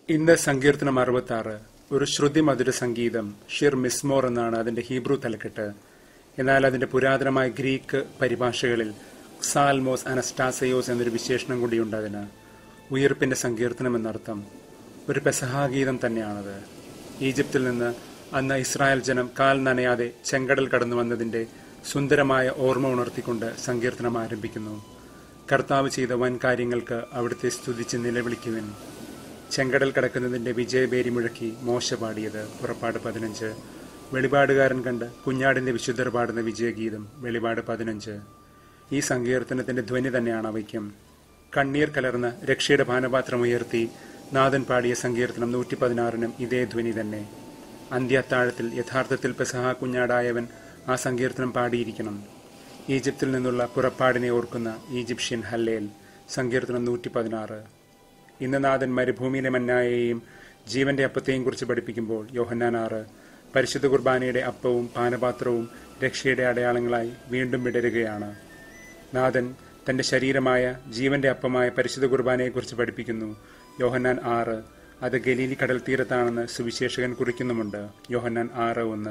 ഇന്ന് സങ്കീർത്തനം അറുപത്തി ആറ് ഒരു ശ്രുതിമധുര സംഗീതം ഷിർ മിസ്മോർ എന്നാണ് അതിന്റെ ഹീബ്രു തലക്കെട്ട് എന്നാൽ അതിന്റെ പുരാതനമായ ഗ്രീക്ക് പരിഭാഷകളിൽ സാൽമോസ് അനസ്റ്റാസയോസ് എന്നൊരു വിശേഷണം കൂടിയുണ്ട് അതിന് ഉയർപ്പിന്റെ സങ്കീർത്തനം എന്നർത്ഥം ഒരു പെസഹാഗീതം തന്നെയാണത് ഈജിപ്തിൽ നിന്ന് അന്ന് ഇസ്രായേൽ ജനം കാൽ നനയാതെ ചെങ്കടൽ കടന്നു വന്നതിന്റെ സുന്ദരമായ ഓർമ്മ ഉണർത്തിക്കൊണ്ട് സങ്കീർത്തനം ആരംഭിക്കുന്നു കർത്താവ് ചെയ്ത വൻ കാര്യങ്ങൾക്ക് അവിടുത്തെ സ്തുതിച്ച് നിലവിളിക്കുവിൻ ചെങ്കടൽ കടക്കുന്നതിന്റെ വിജയബേരി മുഴക്കി മോശ പാടിയത് പുറപ്പാട് പതിനഞ്ച് വെളിപാടുകാരൻ കണ്ട് കുഞ്ഞാടിന്റെ വിശുദ്ധർ പാടുന്ന വിജയഗീതം വെളിപാട് പതിനഞ്ച് ഈ സങ്കീർത്തനത്തിന്റെ ധ്വനി തന്നെയാണ് അവയ്ക്കും കണ്ണീർ കലർന്ന രക്ഷയുടെ പാനപാത്രം ഉയർത്തി നാഥൻ പാടിയ സങ്കീർത്തനം നൂറ്റി പതിനാറിനും ഇതേ ധ്വനി തന്നെ അന്ത്യത്താഴത്തിൽ യഥാർത്ഥത്തിൽ പെസഹ കുഞ്ഞാടായവൻ ആ സങ്കീർത്തനം പാടിയിരിക്കണം ഈജിപ്തിൽ നിന്നുള്ള പുറപ്പാടിനെ ഓർക്കുന്ന ഈജിപ്ഷ്യൻ ഹല്ലേൽ സങ്കീർത്തനം നൂറ്റി പതിനാറ് ഇന്ന് നാഥൻ മരുഭൂമിയിലെ മന്നായെയും ജീവന്റെ അപ്പത്തെയും കുറിച്ച് പഠിപ്പിക്കുമ്പോൾ യോഹന്നാൻ ആറ് പരിശുദ്ധ കുർബാനയുടെ അപ്പവും പാനപാത്രവും രക്ഷയുടെ അടയാളങ്ങളായി വീണ്ടും വിടരുകയാണ് നാഥൻ തന്റെ ശരീരമായ ജീവന്റെ അപ്പമായ പരിശുദ്ധ കുർബാനയെക്കുറിച്ച് പഠിപ്പിക്കുന്നു യോഹന്നാൻ ആറ് അത് ഗലീലി കടൽ തീരത്താണെന്ന് സുവിശേഷകൻ കുറിക്കുന്നുമുണ്ട് യോഹന്നാൻ ആറ് ഒന്ന്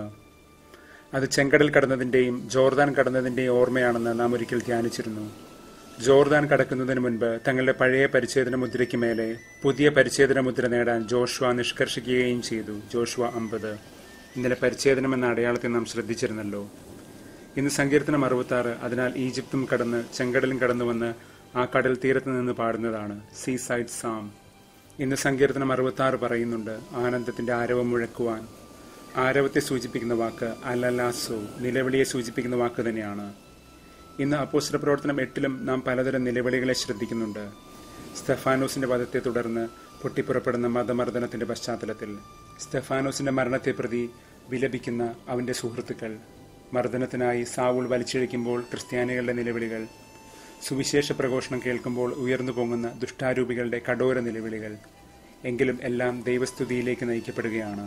അത് ചെങ്കടൽ കടന്നതിന്റെയും ജോർദാൻ കടന്നതിന്റെയും ഓർമ്മയാണെന്ന് നാം ഒരിക്കൽ ധ്യാനിച്ചിരുന്നു ജോർദാൻ കടക്കുന്നതിന് മുൻപ് തങ്ങളുടെ പഴയ പരിച്ഛേദന മുദ്രയ്ക്ക് മേലെ പുതിയ പരിച്ഛേദന മുദ്ര നേടാൻ ജോഷുവ നിഷ്കർഷിക്കുകയും ചെയ്തു ജോഷുവ അമ്പത് ഇന്നലെ പരിച്ഛേദനം എന്ന അടയാളത്തെ നാം ശ്രദ്ധിച്ചിരുന്നല്ലോ ഇന്ന് സങ്കീർത്തനം അറുപത്താറ് അതിനാൽ ഈജിപ്തും കടന്ന് ചെങ്കടലും കടന്നുവന്ന് ആ കടൽ തീരത്ത് നിന്ന് പാടുന്നതാണ് സീ സൈഡ് സാം ഇന്ന് സങ്കീർത്തനം അറുപത്താറ് പറയുന്നുണ്ട് ആനന്ദത്തിന്റെ ആരവം മുഴക്കുവാൻ ആരവത്തെ സൂചിപ്പിക്കുന്ന വാക്ക് അലലാസോ നിലവിളിയെ സൂചിപ്പിക്കുന്ന വാക്ക് തന്നെയാണ് ഇന്ന് അപ്പോസ്റ്റർ പ്രവർത്തനം എട്ടിലും നാം പലതരം നിലവിളികളെ ശ്രദ്ധിക്കുന്നുണ്ട് സ്തെഫാനോസിന്റെ വധത്തെ തുടർന്ന് പൊട്ടിപ്പുറപ്പെടുന്ന മതമർദ്ദനത്തിന്റെ പശ്ചാത്തലത്തിൽ സ്തെഫാനോസിന്റെ മരണത്തെ പ്രതി വിലപിക്കുന്ന അവന്റെ സുഹൃത്തുക്കൾ മർദ്ദനത്തിനായി സാവൂൾ വലിച്ചിഴയ്ക്കുമ്പോൾ ക്രിസ്ത്യാനികളുടെ നിലവിളികൾ സുവിശേഷ പ്രഘോഷണം കേൾക്കുമ്പോൾ ഉയർന്നു പൊങ്ങുന്ന ദുഷ്ടാരൂപികളുടെ കഠോര നിലവിളികൾ എങ്കിലും എല്ലാം ദൈവസ്തുതിയിലേക്ക് നയിക്കപ്പെടുകയാണ്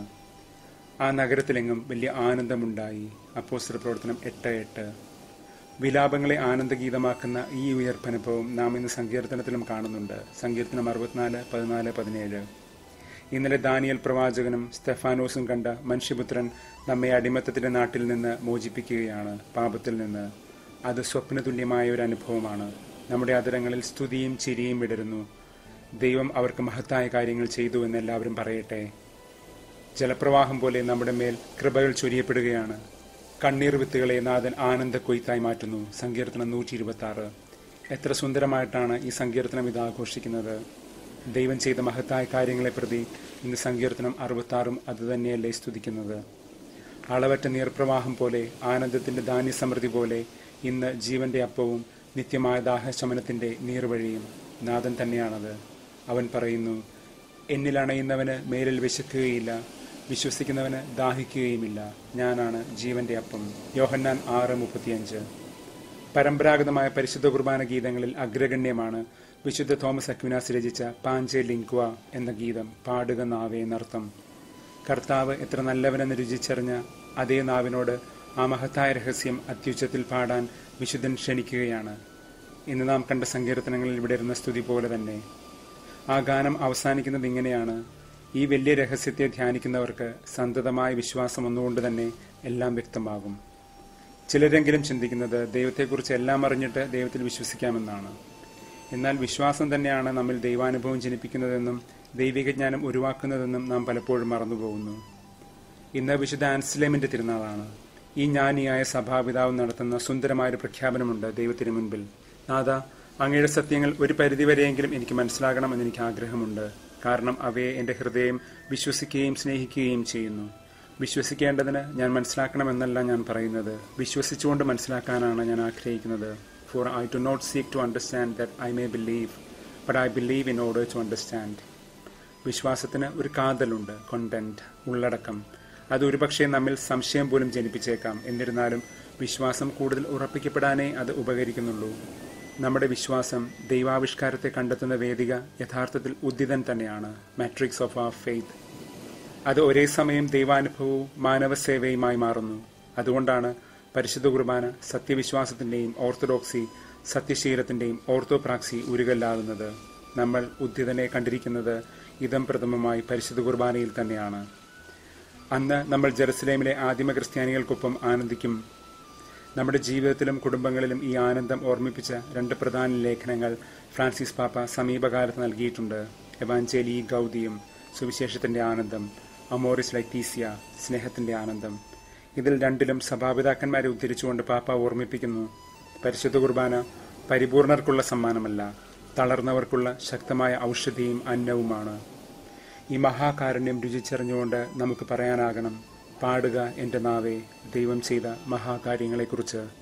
ആ നഗരത്തിലെങ്ങും വലിയ ആനന്ദമുണ്ടായി അപ്പോസ്റ്റർ പ്രവർത്തനം എട്ട് എട്ട് വിലാപങ്ങളെ ആനന്ദഗീതമാക്കുന്ന ഈ ഉയർപ്പനുഭവം നാം ഇന്ന് സങ്കീർത്തനത്തിലും കാണുന്നുണ്ട് സങ്കീർത്തനം അറുപത്തിനാല് പതിനാല് പതിനേഴ് ഇന്നലെ ദാനിയൽ പ്രവാചകനും സ്തെഫാനോസും കണ്ട മനുഷ്യപുത്രൻ നമ്മെ അടിമത്തത്തിന്റെ നാട്ടിൽ നിന്ന് മോചിപ്പിക്കുകയാണ് പാപത്തിൽ നിന്ന് അത് സ്വപ്നതുല്യമായ ഒരു അനുഭവമാണ് നമ്മുടെ അതരങ്ങളിൽ സ്തുതിയും ചിരിയും വിടരുന്നു ദൈവം അവർക്ക് മഹത്തായ കാര്യങ്ങൾ ചെയ്തു എന്ന് എല്ലാവരും പറയട്ടെ ജലപ്രവാഹം പോലെ നമ്മുടെ മേൽ കൃപകൾ ചൊരിയപ്പെടുകയാണ് കണ്ണീർ വിത്തുകളെ നാഥൻ ആനന്ദ കൊയ്ത്തായി മാറ്റുന്നു സങ്കീർത്തനം നൂറ്റി ഇരുപത്തി ആറ് എത്ര സുന്ദരമായിട്ടാണ് ഈ സങ്കീർത്തനം ഇത് ആഘോഷിക്കുന്നത് ദൈവം ചെയ്ത മഹത്തായ കാര്യങ്ങളെ പ്രതി ഇന്ന് സങ്കീർത്തനം അറുപത്തി ആറും അതുതന്നെയല്ലേ സ്തുതിക്കുന്നത് അളവറ്റ നീർപ്രവാഹം പോലെ ആനന്ദത്തിന്റെ ധാന്യസമൃദ്ധി പോലെ ഇന്ന് ജീവന്റെ അപ്പവും നിത്യമായ ദാഹശമനത്തിന്റെ നീർവഴിയും നാഥൻ തന്നെയാണത് അവൻ പറയുന്നു എന്നിൽ അണയുന്നവന് മേലിൽ വിശക്കുകയില്ല വിശ്വസിക്കുന്നവന് ദാഹിക്കുകയുമില്ല ഞാനാണ് ജീവന്റെ അപ്പം യോഹന്നാൻ ആറ് മുപ്പത്തിയഞ്ച് പരമ്പരാഗതമായ പരിശുദ്ധ കുർബാന ഗീതങ്ങളിൽ അഗ്രഗണ്യമാണ് വിശുദ്ധ തോമസ് അക്വിനാസ് രചിച്ച പാഞ്ചെ ലിങ്ക്വ എന്ന ഗീതം പാടുക നാവേ എന്നർത്ഥം കർത്താവ് എത്ര നല്ലവനെന്ന് രുചിച്ചറിഞ്ഞ അതേ നാവിനോട് ആ മഹത്തായ രഹസ്യം അത്യുച്ചത്തിൽ പാടാൻ വിശുദ്ധൻ ക്ഷണിക്കുകയാണ് ഇന്ന് നാം കണ്ട സങ്കീർത്തനങ്ങളിൽ വിടരുന്ന സ്തുതി പോലെ തന്നെ ആ ഗാനം അവസാനിക്കുന്നത് ഇങ്ങനെയാണ് ഈ വലിയ രഹസ്യത്തെ ധ്യാനിക്കുന്നവർക്ക് സന്തതമായ വിശ്വാസം ഒന്നുകൊണ്ട് തന്നെ എല്ലാം വ്യക്തമാകും ചിലരെങ്കിലും ചിന്തിക്കുന്നത് ദൈവത്തെക്കുറിച്ച് എല്ലാം അറിഞ്ഞിട്ട് ദൈവത്തിൽ വിശ്വസിക്കാമെന്നാണ് എന്നാൽ വിശ്വാസം തന്നെയാണ് നമ്മിൽ ദൈവാനുഭവം ജനിപ്പിക്കുന്നതെന്നും ദൈവിക ജ്ഞാനം ഉരുവാക്കുന്നതെന്നും നാം പലപ്പോഴും മറന്നുപോകുന്നു ഇന്ന് വിശുദ്ധ ആൻസ്ലേമിന്റെ തിരുനാളാണ് ഈ ജ്ഞാനിയായ സഭാപിതാവ് നടത്തുന്ന സുന്ദരമായൊരു പ്രഖ്യാപനമുണ്ട് ദൈവത്തിന് മുൻപിൽ നാഥ അങ്ങയുടെ സത്യങ്ങൾ ഒരു പരിധിവരെയെങ്കിലും എനിക്ക് മനസ്സിലാകണമെന്ന് എനിക്ക് ആഗ്രഹമുണ്ട് കാരണം അവയെ എൻ്റെ ഹൃദയം വിശ്വസിക്കുകയും സ്നേഹിക്കുകയും ചെയ്യുന്നു വിശ്വസിക്കേണ്ടതിന് ഞാൻ മനസ്സിലാക്കണമെന്നല്ല ഞാൻ പറയുന്നത് വിശ്വസിച്ചുകൊണ്ട് മനസ്സിലാക്കാനാണ് ഞാൻ ആഗ്രഹിക്കുന്നത് for I do not seek to understand that I may believe but I believe in order to understand വിശ്വാസത്തിന് ഒരു കാതലുണ്ട് കോണ്ടന്റ് ഉള്ളടക്കം അത് ഒരുപക്ഷെ നമ്മിൽ സംശയം പോലും ജനിപ്പിച്ചേക്കാം എന്നിരുന്നാലും വിശ്വാസം കൂടുതൽ ഉറപ്പിക്കപ്പെടാനേ അത് ഉപകരിക്കുന്നുള്ളൂ നമ്മുടെ വിശ്വാസം ദൈവാവിഷ്കാരത്തെ കണ്ടെത്തുന്ന വേദിക യഥാർത്ഥത്തിൽ ഉദ്ദിതൻ തന്നെയാണ് മാട്രിക്സ് ഓഫ് ആർ ഫെയ്ത്ത് അത് ഒരേ സമയം ദൈവാനുഭവവും മാനവസേവയുമായി മാറുന്നു അതുകൊണ്ടാണ് പരിശുദ്ധ കുർബാന സത്യവിശ്വാസത്തിന്റെയും ഓർത്തഡോക്സി സത്യശീലത്തിന്റെയും ഓർത്തോപ്രാക്സി ഉരുകല്ലാകുന്നത് നമ്മൾ ഉദ്ധിതനെ കണ്ടിരിക്കുന്നത് ഇതം പ്രഥമമായി പരിശുദ്ധ കുർബാനയിൽ തന്നെയാണ് അന്ന് നമ്മൾ ജെറുസലേമിലെ ആദിമ ക്രിസ്ത്യാനികൾക്കൊപ്പം ആനന്ദിക്കും നമ്മുടെ ജീവിതത്തിലും കുടുംബങ്ങളിലും ഈ ആനന്ദം ഓർമ്മിപ്പിച്ച രണ്ട് പ്രധാന ലേഖനങ്ങൾ ഫ്രാൻസിസ് പാപ്പ സമീപകാലത്ത് നൽകിയിട്ടുണ്ട് എവാഞ്ചേലി ഗൗതിയും സുവിശേഷത്തിന്റെ ആനന്ദം അമോറിസ് ലൈത്തീസിയ സ്നേഹത്തിന്റെ ആനന്ദം ഇതിൽ രണ്ടിലും സഭാപിതാക്കന്മാരെ ഉദ്ധരിച്ചുകൊണ്ട് പാപ്പ ഓർമ്മിപ്പിക്കുന്നു പരിശുദ്ധ കുർബാന പരിപൂർണർക്കുള്ള സമ്മാനമല്ല തളർന്നവർക്കുള്ള ശക്തമായ ഔഷധിയും അന്നവുമാണ് ഈ മഹാകാരുണ്യം രുചിച്ചറിഞ്ഞുകൊണ്ട് നമുക്ക് പറയാനാകണം പാടുക എൻ്റെ നാവേ ദൈവം ചെയ്ത മഹാകാര്യങ്ങളെക്കുറിച്ച്